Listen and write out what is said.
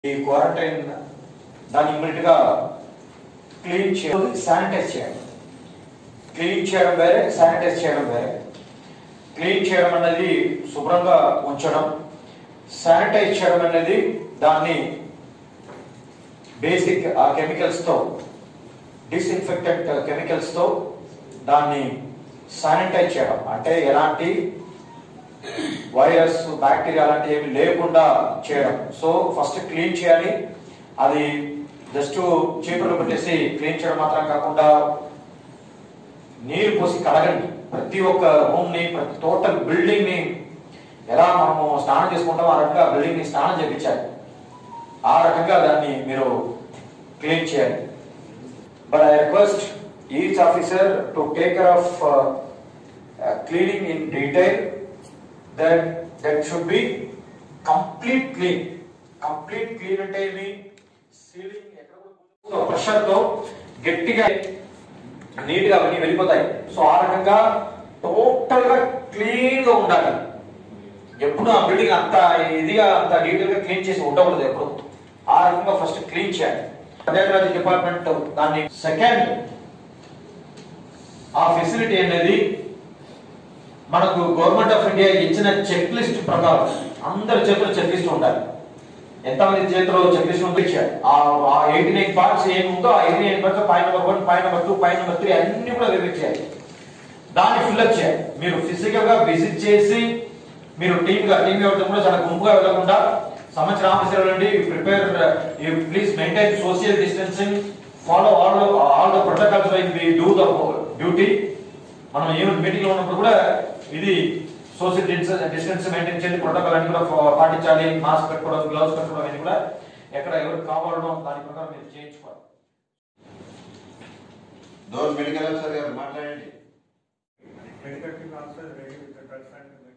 ఈ క్వారంటైన్ దాన్ని ఇమ్మీడియట్ గా క్లీన్ చేయాలి శానిటైజ్ చేయాలి క్లీన్ చేయడం వేరే శానిటైజ్ చేయడం వేరే క్లీన్ చేయడం అనేది శుభ్రంగా ఉంచడం శానిటైజ్ చేయడం అనేది దాన్ని బేసిక్ ఆ కెమికల్స్ తో డిస్ఇన్ఫెక్టెంట్ కెమికల్స్ తో దాన్ని శానిటైజ్ చేయడం అంటే ఎలాంటి వైరస్ బ్యాక్టీరియా అలాంటివి ఏమి లేకుండా చేయడం సో ఫస్ట్ క్లీన్ చేయాలి అది జస్ట్ చీపురు పెట్టేసి క్లీన్ చేయడం మాత్రం కాకుండా నీరు పోసి కడగండి ప్రతి ఒక్క రూమ్ ని ప్రతి టోటల్ బిల్డింగ్ ని ఎలా మనము స్నానం చేసుకుంటామో ఆ రకంగా బిల్డింగ్ ని స్నానం చేపించాలి ఆ రకంగా దాన్ని మీరు క్లీన్ చేయాలి but I request each officer to take care of cleaning in detail that that should be complete clean complete clean అంటే ఏమి సీలింగ్ ఎక్కడ కూడా ప్రెషర్ తో గట్టిగా నీట్ గా అవన్నీ వెళ్ళిపోతాయి సో ఆ రకంగా టోటల్ గా క్లీన్ గా ఉండాలి ఎప్పుడు ఆ బిల్డింగ్ అంత ఇదిగా అంత డీటెయిల్ గా క్లీన్ చేసి ఉండకూడదు ఎప్పుడు ఆ రకంగా ఫస్ట్ క్లీన్ చేయాలి పంచాయతీరాజ్ డిపార్ట్మెంట్ దాన్ని సెకండ్ ఆ ఫెసిలిటీ అనేది మనకు గవర్నమెంట్ ఆఫ్ ఇండియా ఇచ్చిన చెక్ లిస్ట్ ప్రకారం అందరి చేతుల్లో చెక్ లిస్ట్ ఉండాలి ఎంతమంది చేతిలో చెక్ లిస్ట్ పంపించారు ఆ ఎయిటీ నైన్ పార్ట్స్ ఏమి ఉందో ఆ eighty nine parts point number one point number two point number three అన్ని కూడా వెరిఫై చేయాలి దాన్ని ఫిల్అప్ చేయాలి మీరు ఫిజికల్ గా విజిట్ చేసి మీరు టీమ్ గా టీమ్ ఎవరితో కూడా చాలా గుంపుగా వెళ్ళకుండా సంవత్సరం ఆఫీసర్ నుండి prepare you please maintain social distancing follow all all the protocols wise we do the duty మనం ఈవెంట్ మీటింగ్ లో ఉన్నప్పుడు కూడా ఇది సోషల్ డిస్టెన్స్ మెయింటైన్ చేయాలి ప్రోటోకాల్ అన్ని కూడా ఫా- పాటించాలి మాస్క్ పెట్టుకోవడం గ్లౌస్ పెట్టుకోవడం అన్ని కూడా ఎక్కడ ఎవరికి కావాలనో దాని ప్రకారం మీరు చేయించుకోవాలి డోర్ మెడికల్ ఆఫీసర్ గారు మాట్లాడండి Medical team also is ready with the drugs and